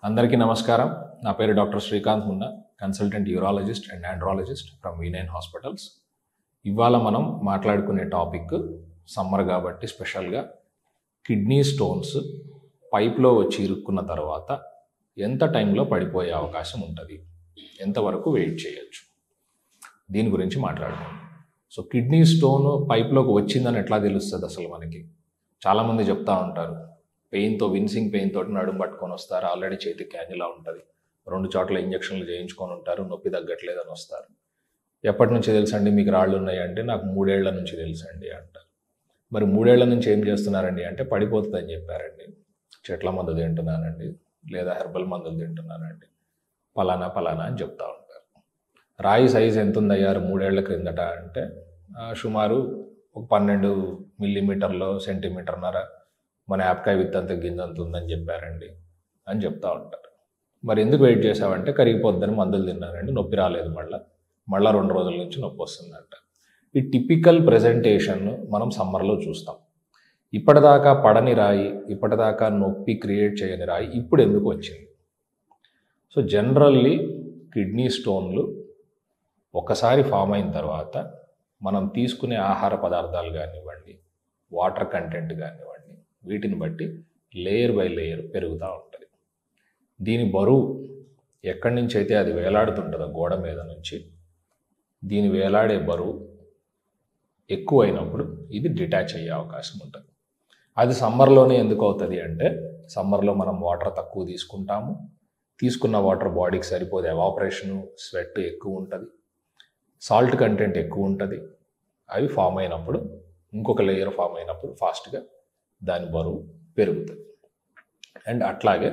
అందరికీ నమస్కారం నా పేరు doctor Srikanth Munna consultant urologist and andrologist from V nine hospitals ఇవాళ మనం మాట్లాడుకునే టాపిక్ సమ్మర్ కాబట్టి స్పెషల్గా కిడ్నీ స్టోన్స్ పైప్లో వచ్చి ఇరుక్కున్న తర్వాత ఎంత టైంలో పడిపోయే అవకాశం ఉంటుంది ఎంతవరకు వెయిట్ చేయొచ్చు దీని గురించి మాట్లాడుకుందాం సో కిడ్నీ స్టోన్ పైప్లోకి వచ్చిందని ఎట్లా తెలుస్తుంది అసలు మనకి చాలామంది చెప్తా ఉంటారు పెయిన్తో విన్సింగ్ పెయిన్ తోటి నడుము పట్టుకొని వస్తారు ఆల్రెడీ చేతికి క్యాన్యులా ఉంటుంది రెండు చోట్ల ఇంజక్షన్లు చేయించుకొని ఉంటారు నొప్పి తగ్గట్లేదని వస్తారు ఎప్పటి నుంచి తెలుసండి మీకు రాళ్ళు ఉన్నాయి అంటే నాకు మూడేళ్ల నుంచి తెలుసండి అంటారు మరి మూడేళ్ల నుంచి ఏం చేస్తున్నారండి అంటే పడిపోతుందని చెప్పారండి చెట్ల మందు తింటున్నానండి లేదా హెర్బల్ మందులు తింటున్నానండి పలానా పలానా అని చెప్తా ఉంటారు రాయి సైజ్ ఎంత ఉందయ్యారు మూడేళ్ల క్రిందట అంటే ఆ, సుమారు ఒక పన్నెండు మిల్లీమీటర్లో సెంటీమీటర్న్నర మన యాప్కాయ విత్తంత గింజంత ఉందని చెప్పారండి అని చెప్తా ఉంటారు మరి ఎందుకు వెయిట్ చేసావంటే కరిగిపోద్దని మందులు తిన్నానండి నొప్పి రాలేదు మళ్ళీ మళ్ళీ రెండు రోజుల నుంచి నొప్పి వస్తుందంట ఈ టిపికల్ ప్రజెంటేషన్ మనం సమ్మర్లో చూస్తాం ఇప్పటిదాకా పడని రాయి ఇప్పటిదాకా నొప్పి క్రియేట్ చేయని రాయి ఇప్పుడు ఎందుకు వచ్చింది సో జనరల్లీ కిడ్నీ స్టోన్లు ఒకసారి ఫామ్ అయిన తర్వాత మనం తీసుకునే ఆహార పదార్థాలు కానివ్వండి వాటర్ కంటెంట్ కానివ్వండి వీటిని బట్టి లేయర్ బై లేయర్ పెరుగుతూ ఉంటుంది దీని బరువు ఎక్కడి నుంచి అయితే అది వేలాడుతుంటుందో గోడ మీద నుంచి దీని వేలాడే బరువు ఎక్కువైనప్పుడు ఇది డిటాచ్ అయ్యే అవకాశం ఉంటుంది అది సమ్మర్లోనే ఎందుకు అవుతుంది అంటే సమ్మర్లో మనం వాటర్ తక్కువ తీసుకుంటాము తీసుకున్న వాటర్ బాడీకి సరిపోదు ఎవాపరేషను స్వెట్ ఎక్కువ ఉంటుంది సాల్ట్ కంటెంట్ ఎక్కువ ఉంటుంది అవి ఫామ్ అయినప్పుడు ఇంకొక లేయర్ ఫామ్ అయినప్పుడు ఫాస్ట్గా దాని బరువు పెరుగుతుంది అండ్ అట్లాగే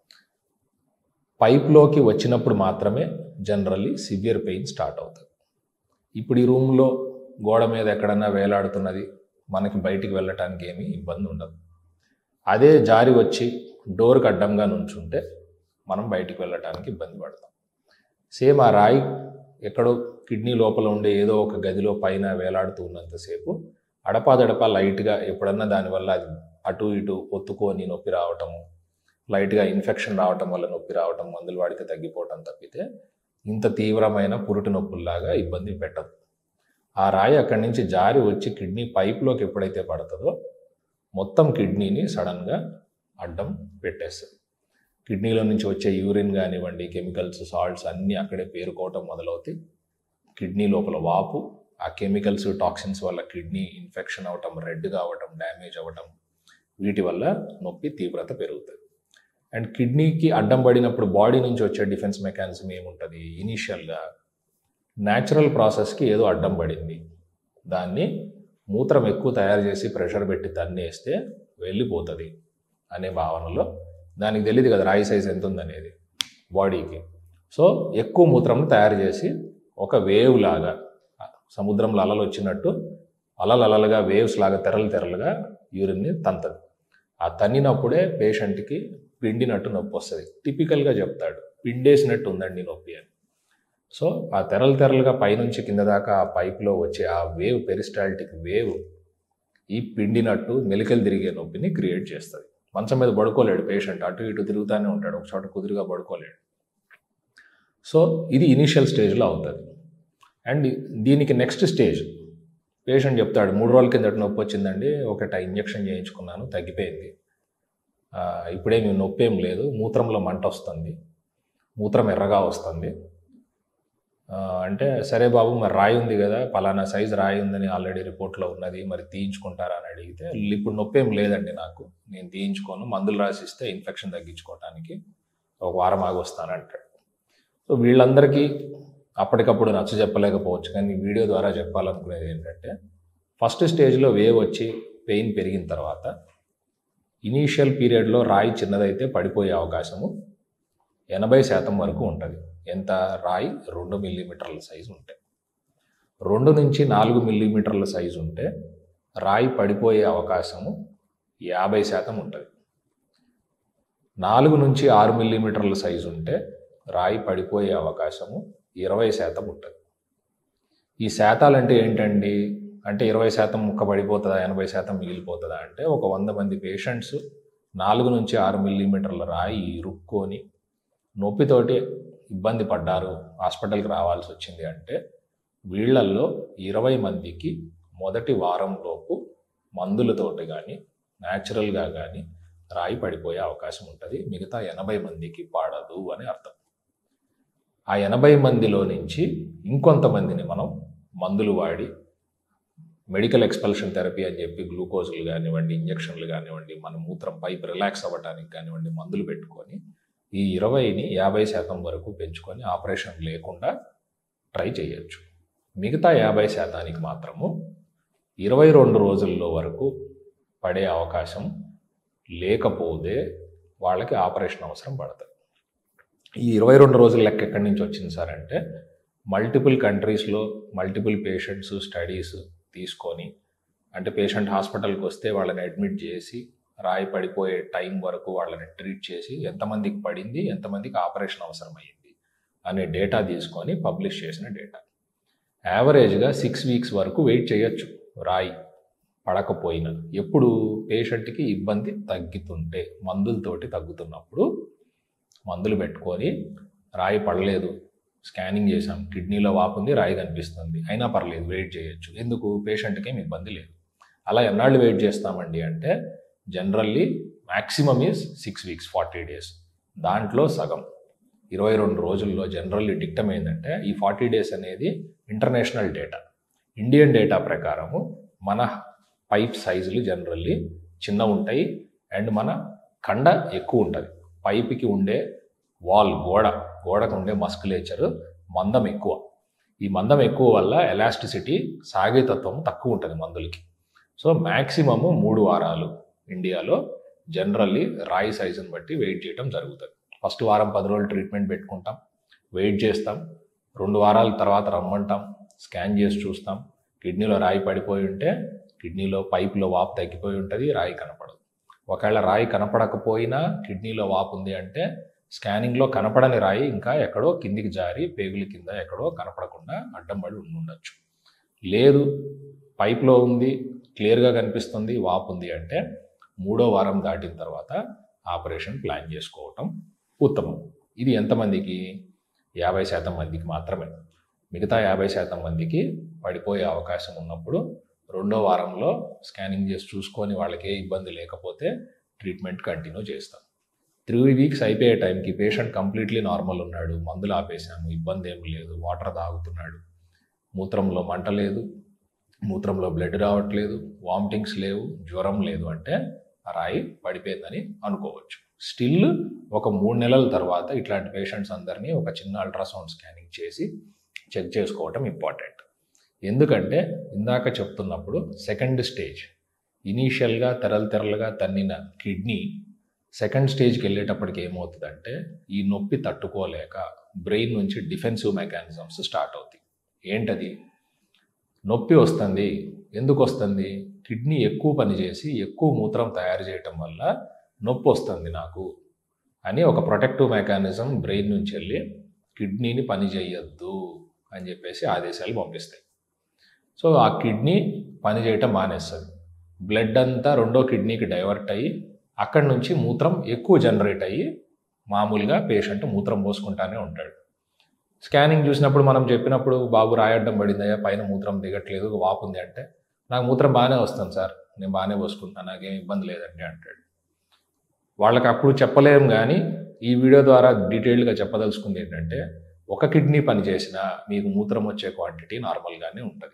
పైప్లోకి వచ్చినప్పుడు మాత్రమే జనరల్లీ సివియర్ పెయిన్ స్టార్ట్ అవుతుంది ఇప్పుడు ఈ రూమ్లో గోడ మీద ఎక్కడన్నా వేలాడుతున్నది మనకి బయటికి వెళ్ళటానికి ఏమీ ఇబ్బంది ఉండదు అదే జారి వచ్చి డోర్కి అడ్డంగా నుంచుంటే మనం బయటికి వెళ్ళటానికి ఇబ్బంది పడతాం సేమ్ ఆ రాయి ఎక్కడో కిడ్నీ లోపల ఉండే ఏదో ఒక గదిలో పైన వేలాడుతూ ఉన్నంతసేపు అడపాదడపా లైట్గా ఎప్పుడన్నా దానివల్ల అది అటు ఇటు ఒత్తుకొని నొప్పి రావటము లైట్గా ఇన్ఫెక్షన్ రావటం వల్ల నొప్పి రావటం మందులు వాడితే తగ్గిపోవటం తప్పితే ఇంత తీవ్రమైన పురుటి నొప్పుల్లాగా ఇబ్బంది పెట్టదు ఆ రాయి అక్కడి నుంచి జారి వచ్చి కిడ్నీ పైప్లోకి ఎప్పుడైతే పడుతుందో మొత్తం కిడ్నీని సడన్గా అడ్డం పెట్టేస్తుంది కిడ్నీలో నుంచి వచ్చే యూరిన్ కానివ్వండి కెమికల్స్ సాల్ట్స్ అన్నీ అక్కడే పేరుకోవటం మొదలవుతాయి కిడ్నీ లోపల వాపు ఆ కెమికల్స్ టాక్సిన్స్ వల్ల కిడ్నీ ఇన్ఫెక్షన్ అవ్వటం రెడ్గా అవ్వటం డ్యామేజ్ అవ్వటం వీటి వల్ల నొప్పి తీవ్రత పెరుగుతుంది అండ్ కిడ్నీకి అడ్డం పడినప్పుడు బాడీ నుంచి వచ్చే డిఫెన్స్ మెకానిజం ఏముంటుంది ఇనీషియల్గా న్యాచురల్ ప్రాసెస్కి ఏదో అడ్డం పడింది దాన్ని మూత్రం ఎక్కువ తయారు చేసి ప్రెషర్ పెట్టి తన్నేస్తే వెళ్ళిపోతుంది అనే భావనలో దానికి తెలియదు కదా రాయి సైజ్ ఎంత ఉందనేది బాడీకి సో ఎక్కువ మూత్రం తయారు చేసి ఒక వేవ్ లాగా సముద్రంలో అలలు వచ్చినట్టు అలలు అలలుగా వేవ్స్ లాగా తెరలు తెరలుగా యూరిన్ని తంతది ఆ తన్నినప్పుడే పేషెంట్కి పిండినట్టు నొప్పి వస్తుంది టిపికల్గా చెప్తాడు పిండేసినట్టు ఉందండి నొప్పి అని సో ఆ తెరలు తెరలుగా పైనుంచి కింద దాకా ఆ పైప్లో వచ్చే ఆ వేవ్ పెరిస్టాల్టిక్ వేవ్ ఈ పిండినట్టు మెలికలు తిరిగే నొప్పిని క్రియేట్ చేస్తుంది మంచం మీద పడుకోలేడు పేషెంట్ అటు ఇటు తిరుగుతూనే ఉంటాడు ఒక చోట కుదురుగా పడుకోలేడు సో ఇది ఇనీషియల్ స్టేజ్లో అవుతుంది అండ్ దీనికి నెక్స్ట్ స్టేజ్ పేషెంట్ చెప్తాడు మూడు రోజుల కిందట నొప్పి వచ్చిందండి ఒకట ఇంజక్షన్ చేయించుకున్నాను తగ్గిపోయింది ఆ, ఇప్పుడేమి నొప్పి ఏం లేదు మూత్రంలో మంట వస్తుంది మూత్రం ఎర్రగా వస్తుంది ఆ, అంటే సరే బాబు మరి రాయి ఉంది కదా పలానా సైజు రాయి ఉందని ఆల్రెడీ రిపోర్ట్లో ఉన్నది మరి తీయించుకుంటారా అని అడిగితే ఇప్పుడు నొప్పి ఏం లేదండి నాకు నేను తీయించుకోను మందులు రాసిస్తే ఇన్ఫెక్షన్ తగ్గించుకోవడానికి ఒక వారం ఆగి వస్తానంటాడు సో వీళ్ళందరికీ అప్పటికప్పుడు నచ్చ చెప్పలేకపోవచ్చు కానీ వీడియో ద్వారా చెప్పాలనుకునేది ఏంటంటే ఫస్ట్ స్టేజ్లో వేవ్ వచ్చి పెయిన్ పెరిగిన తర్వాత ఇనీషియల్ పీరియడ్లో రాయి చిన్నదైతే పడిపోయే అవకాశము ఎనభై శాతం వరకు ఉంటుంది ఎంత రాయి రెండు మిల్లీమీటర్ల సైజు ఉంటే రెండు నుంచి నాలుగు మిల్లీమీటర్ల సైజు ఉంటే రాయి పడిపోయే అవకాశము యాభై శాతం ఉంటుంది నాలుగు నుంచి ఆరు మిల్లీమీటర్ల సైజు ఉంటే రాయి పడిపోయే అవకాశము ఇరవై శాతం ఉంటుంది ఈ శాతాలు అంటే ఏంటండి అంటే ఇరవై శాతం ముక్క పడిపోతుందా ఎనభై శాతం మిగిలిపోతుందా అంటే ఒక వంద మంది పేషెంట్స్ నాలుగు నుంచి ఆరు మిల్లీమీటర్ల రాయి ఇరుక్కొని నొప్పితోటి ఇబ్బంది పడ్డారు హాస్పిటల్కి రావాల్సి వచ్చింది అంటే వీళ్ళల్లో ఇరవై మందికి మొదటి వారంలోపు మందులతోటి కానీ న్యాచురల్గా కానీ రాయి పడిపోయే అవకాశం ఉంటుంది మిగతా ఎనభై మందికి పడదు అని అర్థం ఆ ఎనభై మందిలో నుంచి ఇంకొంతమందిని మనం మందులు వాడి మెడికల్ ఎక్స్పల్షన్ థెరపీ అని చెప్పి గ్లూకోజులు కానివ్వండి ఇంజక్షన్లు కానివ్వండి మన మూత్రం పైప్ రిలాక్స్ అవ్వడానికి కానివ్వండి మందులు పెట్టుకొని ఈ ఇరవైని యాభై శాతం వరకు పెంచుకొని ఆపరేషన్ లేకుండా ట్రై చేయొచ్చు మిగతా యాభై శాతానికి మాత్రము ఇరవై రెండు రోజుల్లో వరకు పడే అవకాశం లేకపోతే వాళ్ళకి ఆపరేషన్ అవసరం పడుతుంది ఈ ఇరవై రెండు రోజుల లెక్క ఎక్కడి నుంచి వచ్చింది సార్ అంటే మల్టిపుల్ కంట్రీస్లో మల్టిపుల్ పేషెంట్స్ స్టడీస్ తీసుకొని అంటే పేషెంట్ హాస్పిటల్కి వస్తే వాళ్ళని అడ్మిట్ చేసి రాయి పడిపోయే టైం వరకు వాళ్ళని ట్రీట్ చేసి ఎంతమందికి పడింది ఎంతమందికి ఆపరేషన్ అవసరమైంది అనే డేటా తీసుకొని పబ్లిష్ చేసిన డేటా యావరేజ్గా సిక్స్ వీక్స్ వరకు వెయిట్ చేయొచ్చు రాయి పడకపోయినా ఎప్పుడు పేషెంట్కి ఇబ్బంది తగ్గుతుంటే మందులతోటి తగ్గుతున్నప్పుడు మందులు పెట్టుకొని రాయి పడలేదు స్కానింగ్ చేసాం కిడ్నీలో వాపుంది రాయి కనిపిస్తుంది అయినా పర్లేదు వెయిట్ చేయొచ్చు ఎందుకు పేషెంట్కి ఏం ఇబ్బంది లేదు అలా ఎన్నాళ్ళు వెయిట్ చేస్తామండి అంటే generally maximum is six weeks forty days దాంట్లో సగం ఇరవై రెండు రోజుల్లో జనరల్లీ డిక్టమ్ ఏంటంటే ఈ ఫార్టీ డేస్ అనేది ఇంటర్నేషనల్ డేటా ఇండియన్ డేటా ప్రకారము మన పైప్ సైజులు జనరల్లీ చిన్న ఉంటాయి అండ్ మన కండ ఎక్కువ ఉంటుంది పైప్కి ఉండే వాల్ గోడ గోడకు ఉండే మస్కులేచర్ మందం ఎక్కువ ఈ మందం ఎక్కువ వల్ల ఎలాస్టిసిటీ సాగేతత్వం తక్కువ ఉంటుంది మందులకి సో మ్యాక్సిమము మూడు వారాలు ఇండియాలో జనరల్లీ రాయి సైజుని బట్టి వెయిట్ చేయడం జరుగుతుంది ఫస్ట్ వారం పది రోజులు ట్రీట్మెంట్ పెట్టుకుంటాం వెయిట్ చేస్తాం రెండు వారాల తర్వాత రమ్మంటాం స్కాన్ చేసి చూస్తాం కిడ్నీలో రాయి పడిపోయి ఉంటే కిడ్నీలో పైపులో వాపు తగ్గిపోయి ఉంటుంది రాయి కనపడదు ఒకవేళ రాయి కనపడకపోయినా కిడ్నీలో వాపు ఉంది అంటే స్కానింగ్లో కనపడని రాయి ఇంకా ఎక్కడో కిందికి జారి పేగుల కింద ఎక్కడో కనపడకుండా అడ్డం పడి ఉండి ఉండొచ్చు లేదు పైప్లో ఉంది క్లియర్గా కనిపిస్తుంది వాపు ఉంది అంటే మూడో వారం దాటిన తర్వాత ఆపరేషన్ ప్లాన్ చేసుకోవటం ఉత్తమం ఇది ఎంతమందికి యాభై శాతం మందికి మాత్రమే మిగతా యాభై శాతం మందికి పడిపోయే అవకాశం ఉన్నప్పుడు రెండో వారంలో స్కానింగ్ చేసి చూసుకొని వాళ్ళకి ఏ ఇబ్బంది లేకపోతే ట్రీట్మెంట్ కంటిన్యూ చేస్తాం త్రీ వీక్స్ అయిపోయే టైంకి పేషెంట్ కంప్లీట్లీ నార్మల్ ఉన్నాడు మందులు ఆపేసాము ఇబ్బంది ఏమి లేదు వాటర్ తాగుతున్నాడు మూత్రంలో మంట లేదు మూత్రంలో బ్లడ్ రావట్లేదు వామిటింగ్స్ లేవు జ్వరం లేదు అంటే ఆ రాయి పడిపోయిందని అనుకోవచ్చు స్టిల్ ఒక మూడు నెలల తర్వాత ఇట్లాంటి పేషెంట్స్ అందరినీ ఒక చిన్న అల్ట్రాసౌండ్ స్కానింగ్ చేసి చెక్ చేసుకోవటం ఇంపార్టెంట్ ఎందుకంటే ఇందాక చెప్తున్నప్పుడు సెకండ్ స్టేజ్ ఇనీషియల్గా తెరలు తెరలుగా తన్నిన కిడ్నీ సెకండ్ స్టేజ్కి వెళ్ళేటప్పటికి ఏమవుతుందంటే ఈ నొప్పి తట్టుకోలేక బ్రెయిన్ నుంచి డిఫెన్సివ్ మెకానిజమ్స్ స్టార్ట్ అవుతాయి ఏంటది నొప్పి వస్తుంది ఎందుకు వస్తుంది కిడ్నీ ఎక్కువ పనిచేసి ఎక్కువ మూత్రం తయారు చేయటం వల్ల నొప్పి వస్తుంది నాకు అని ఒక ప్రొటెక్టివ్ మెకానిజం బ్రెయిన్ నుంచి వెళ్ళి కిడ్నీని పని చేయొద్దు అని చెప్పేసి ఆదేశాలు పంపిస్తాయి సో ఆ కిడ్నీ పని చేయటం మానేస్తుంది బ్లడ్ అంతా రెండో కిడ్నీకి డైవర్ట్ అయ్యి అక్కడి నుంచి మూత్రం ఎక్కువ జనరేట్ అయ్యి మామూలుగా పేషెంట్ మూత్రం పోసుకుంటానే ఉంటాడు స్కానింగ్ చూసినప్పుడు మనం చెప్పినప్పుడు బాబు రాయడ్డం పడిందయ్యా పైన మూత్రం దిగట్లేదు వాపు ఉంది అంటే నాకు మూత్రం బాగానే వస్తుంది సార్ నేను బాగానే పోసుకుంటాను నాకేం ఇబ్బంది లేదండి అంటాడు వాళ్ళకి అప్పుడు చెప్పలేము కానీ ఈ వీడియో ద్వారా డీటెయిల్డ్గా చెప్పదలుచుకుంది ఏంటంటే ఒక కిడ్నీ పనిచేసినా మీకు మూత్రం వచ్చే క్వాంటిటీ నార్మల్గానే ఉంటుంది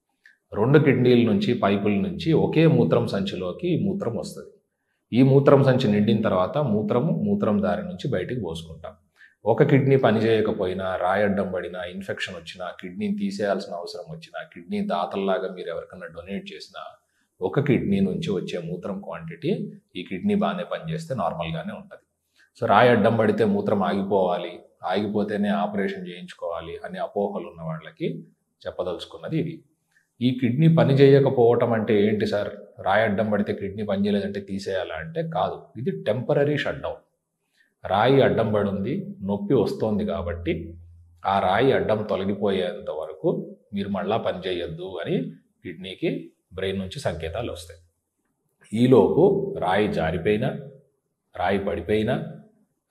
రెండు కిడ్నీల నుంచి పైపుల నుంచి ఒకే మూత్రం సంచిలోకి ఈ మూత్రం వస్తుంది ఈ మూత్రం సంచి నిండిన తర్వాత మూత్రము మూత్రం దారి నుంచి బయటికి పోసుకుంటాం ఒక కిడ్నీ పనిచేయకపోయినా రాయడ్డం పడినా ఇన్ఫెక్షన్ వచ్చినా కిడ్నీని తీసేయాల్సిన అవసరం వచ్చినా కిడ్నీ దాతల్లాగా మీరు ఎవరికైనా డొనేట్ చేసినా ఒక కిడ్నీ నుంచి వచ్చే మూత్రం క్వాంటిటీ ఈ కిడ్నీ బాగానే పనిచేస్తే నార్మల్గానే ఉంటుంది సో రాయి అడ్డం పడితే మూత్రం ఆగిపోవాలి ఆగిపోతేనే ఆపరేషన్ చేయించుకోవాలి అనే అపోహలు ఉన్న వాళ్ళకి చెప్పదలుచుకున్నది ఇది ఈ కిడ్నీ పని చేయకపోవటం అంటే ఏంటి సార్ రాయి అడ్డం పడితే కిడ్నీ పని చేయలేదంటే తీసేయాలా అంటే కాదు ఇది టెంపరీ షట్ డౌన్ రాయి అడ్డం పడి ఉంది నొప్పి వస్తోంది కాబట్టి ఆ రాయి అడ్డం తొలగిపోయేంత వరకు మీరు మళ్ళా పని చేయొద్దు అని కిడ్నీకి బ్రెయిన్ నుంచి సంకేతాలు వస్తాయి ఈలోపు రాయి జారిపోయినా రాయి పడిపోయినా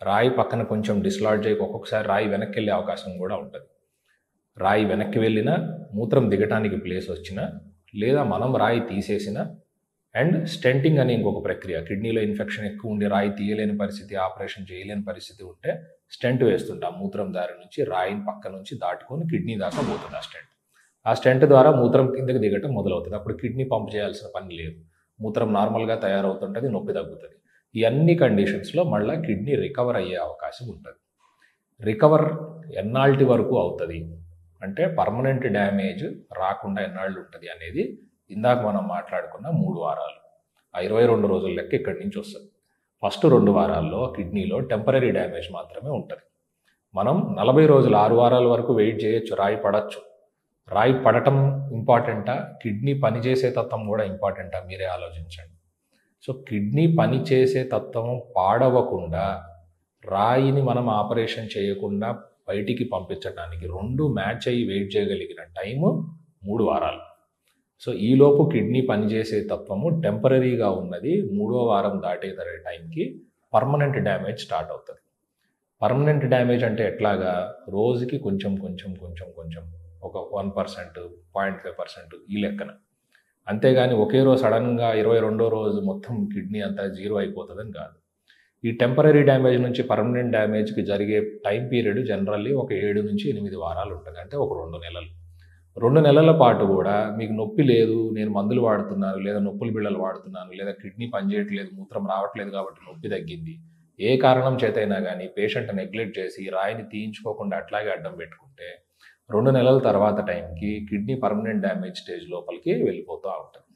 రాయి పక్కన కొంచెం డిస్లాడ్జ్ అయ్యి ఒక్కొక్కసారి రాయి వెనక్కి వెళ్ళే అవకాశం కూడా ఉంటుంది రాయి వెనక్కి వెళ్ళినా మూత్రం దిగటానికి ప్లేస్ వచ్చినా లేదా మనం రాయి తీసేసిన అండ్ స్టెంటింగ్ అని ఇంకొక ప్రక్రియ కిడ్నీలో ఇన్ఫెక్షన్ ఎక్కువ ఉండి రాయి తీయలేని పరిస్థితి ఆపరేషన్ చేయలేని పరిస్థితి ఉంటే స్టెంట్ వేస్తుంటాం మూత్రం దారి నుంచి రాయిని పక్క నుంచి దాటుకొని కిడ్నీ దాకా పోతుంది ఆ స్టెంట్ ఆ స్టెంట్ ద్వారా మూత్రం కిందకి దిగటం మొదలవుతుంది అప్పుడు కిడ్నీ పంప్ చేయాల్సిన పని లేదు మూత్రం నార్మల్గా తయారవుతుంటుంది నొప్పి తగ్గుతుంది ఈ అన్ని కండిషన్స్లో మళ్ళీ కిడ్నీ రికవర్ అయ్యే అవకాశం ఉంటుంది రికవర్ ఎన్నాళ్ళటి వరకు అవుతుంది అంటే పర్మనెంట్ డ్యామేజ్ రాకుండా ఎన్నాళ్ళు ఉంటుంది అనేది ఇందాక మనం మాట్లాడుకున్న మూడు వారాలు ఆ ఇరవై రెండు రోజుల లెక్క ఇక్కడి నుంచి వస్తుంది ఫస్ట్ రెండు వారాల్లో కిడ్నీలో టెంపరీ డ్యామేజ్ మాత్రమే ఉంటుంది మనం నలభై రోజులు ఆరు వారాల వరకు వెయిట్ చేయొచ్చు రాయి పడచ్చు రాయి పడటం ఇంపార్టెంటా కిడ్నీ పనిచేసే తత్వం కూడా ఇంపార్టెంటా మీరే ఆలోచించండి సో కిడ్నీ పనిచేసే తత్వం పాడవకుండా రాయిని మనం ఆపరేషన్ చేయకుండా బయటికి పంపించడానికి రెండు మ్యాచ్ అయ్యి వెయిట్ చేయగలిగిన టైము మూడు వారాలు సో ఈలోపు కిడ్నీ పనిచేసే తత్వము టెంపరీగా ఉన్నది మూడో వారం దాటే టైంకి పర్మనెంట్ డ్యామేజ్ స్టార్ట్ అవుతుంది పర్మనెంట్ డ్యామేజ్ అంటే ఎట్లాగా రోజుకి కొంచెం కొంచెం కొంచెం కొంచెం ఒక one percent point five percent ఈ లెక్కన అంతేగాని ఒకే రోజు సడన్గా ఇరవై రెండో రోజు మొత్తం కిడ్నీ అంతా జీరో అయిపోతుందని కాదు ఈ టెంపరీ డ్యామేజ్ నుంచి పర్మనెంట్ డ్యామేజ్కి జరిగే టైం పీరియడ్ జనరల్లీ ఒక ఏడు నుంచి ఎనిమిది వారాలు ఉంటుంది అంటే ఒక రెండు నెలలు రెండు నెలల పాటు కూడా మీకు నొప్పి లేదు నేను మందులు వాడుతున్నాను లేదా నొప్పుల బిళ్ళలు వాడుతున్నాను లేదా కిడ్నీ పనిచేయట్లేదు మూత్రం రావట్లేదు కాబట్టి నొప్పి తగ్గింది ఏ కారణం చేతైనా కానీ పేషెంట్ నెగ్లెక్ట్ చేసి రాయిని తీయించుకోకుండా అట్లాగే అడ్డం పెట్టుకుంటే రెండు నెలల తర్వాత టైంకి కిడ్నీ పర్మనెంట్ డ్యామేజ్ స్టేజ్ లోపలికి వెళ్ళిపోతూ ఉంటుంది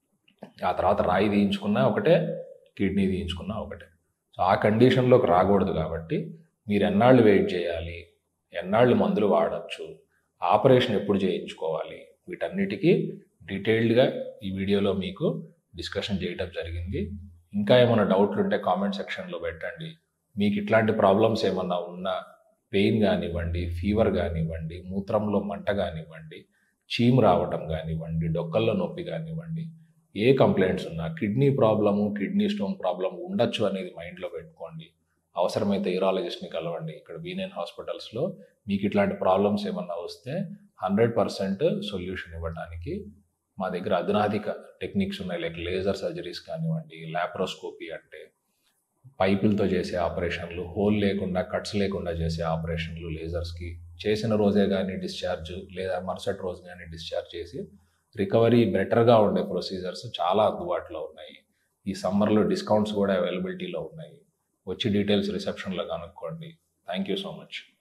ఆ తర్వాత రాయి తీయించుకున్నా ఒకటే కిడ్నీ తీయించుకున్నా ఒకటే సో ఆ కండిషన్లోకి రాకూడదు కాబట్టి మీరు ఎన్నాళ్ళు వెయిట్ చేయాలి ఎన్నాళ్ళు మందులు వాడచ్చు ఆపరేషన్ ఎప్పుడు చేయించుకోవాలి వీటన్నిటికీ డీటెయిల్డ్గా ఈ వీడియోలో మీకు డిస్కషన్ చేయటం జరిగింది ఇంకా ఏమైనా డౌట్లు ఉంటే కామెంట్ సెక్షన్లో పెట్టండి మీకు ఇట్లాంటి ప్రాబ్లమ్స్ ఏమన్నా ఉన్నా పెయిన్ కానివ్వండి ఫీవర్ కానివ్వండి మూత్రంలో మంట కానివ్వండి చీము రావటం కానివ్వండి డొక్కల్లో నొప్పి కానివ్వండి ఏ కంప్లైంట్స్ ఉన్నా kidney problem kidney stone problem ఉండొచ్చు అనేది మైండ్లో పెట్టుకోండి అవసరమైతే యూరాలజిస్ట్ని కలవండి ఇక్కడ బీనైన్ హాస్పిటల్స్లో మీకు ఇట్లాంటి ప్రాబ్లమ్స్ ఏమన్నా వస్తే హండ్రెడ్ పర్సెంట్ సొల్యూషన్ ఇవ్వడానికి మా దగ్గర అధునాధిక టెక్నిక్స్ ఉన్నాయి లైక్ లేజర్ సర్జరీస్ కానివ్వండి ల్యాప్రోస్కోపీ అంటే పైపులతో చేసే ఆపరేషన్లు హోల్ లేకుండా కట్స్ లేకుండా చేసే ఆపరేషన్లు లేజర్స్కి చేసిన రోజే కానీ డిశ్చార్జ్ లేదా మరుసటి రోజు కానీ డిశ్చార్జ్ చేసి రికవరీ బెటర్గా ఉండే ప్రొసీజర్స్ చాలా అందుబాటులో ఉన్నాయి ఈ సమ్మర్లో డిస్కౌంట్స్ కూడా అవైలబిలిటీలో ఉన్నాయి వచ్చి డీటెయిల్స్ రిసెప్షన్లో కనుక్కోండి థ్యాంక్ యూ సో మచ్